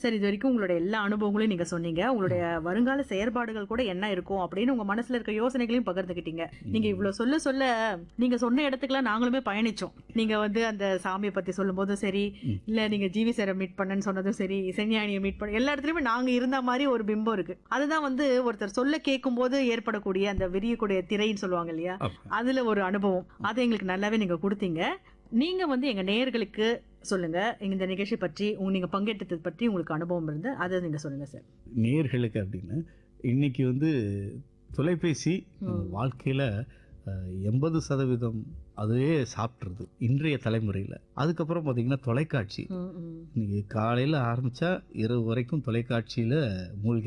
சரி இது வரைக்கும் உங்களுடைய எல்லா அனுபவங்களையும் நீங்க சொன்னீங்க உங்களுடைய வருங்கால செயற்பாடுகள் கூட என்ன இருக்கும் அப்படின்னு உங்க மனசுல இருக்க யோசனைகளையும் பகிர்ந்துக்கிட்டீங்க நீங்க இவ்வளவு சொல்ல சொல்ல நீங்க சொன்ன இடத்துக்குலாம் நாங்களுமே பயணிச்சோம் நீங்க வந்து அந்த சாமியை பத்தி சொல்லும் போதும் சரி இல்ல நீங்க ஜிவி சாரை மீட் பண்ணன்னு சொன்னதும் சரி இசைஞானியை மீட் பண்ண எல்லா இடத்துலயுமே நாங்க இருந்த மாதிரி ஒரு பிம்பம் இருக்கு அதுதான் வந்து ஒருத்தர் சொல்ல கேட்கும் போது ஏற்படக்கூடிய அந்த விரியக்கூடிய திரைன்னு சொல்லுவாங்க இல்லையா அதுல ஒரு அனுபவம் அதை எங்களுக்கு நல்லாவே நீங்க கொடுத்தீங்க நீங்க வந்து எங்க நேயர்களுக்கு சொல்லுங்க இந்த நிகழ்ச்சி பற்றி உங்க நீங்க பங்கேற்றது பற்றி உங்களுக்கு அனுபவம் இருந்து அதை நீங்க சொல்லுங்க சார் நேர்களுக்கு அப்படின்னு இன்னைக்கு வந்து தொலைபேசி நம்ம வாழ்க்கையில் எண்பது சதவீதம் அதுவே சாப்பிட்றது இன்றைய தலைமுறையில் அதுக்கப்புறம் பார்த்தீங்கன்னா தொலைக்காட்சி இன்னைக்கு காலையில் ஆரம்பித்தா இரவு வரைக்கும் தொலைக்காட்சியில் மூழ்கி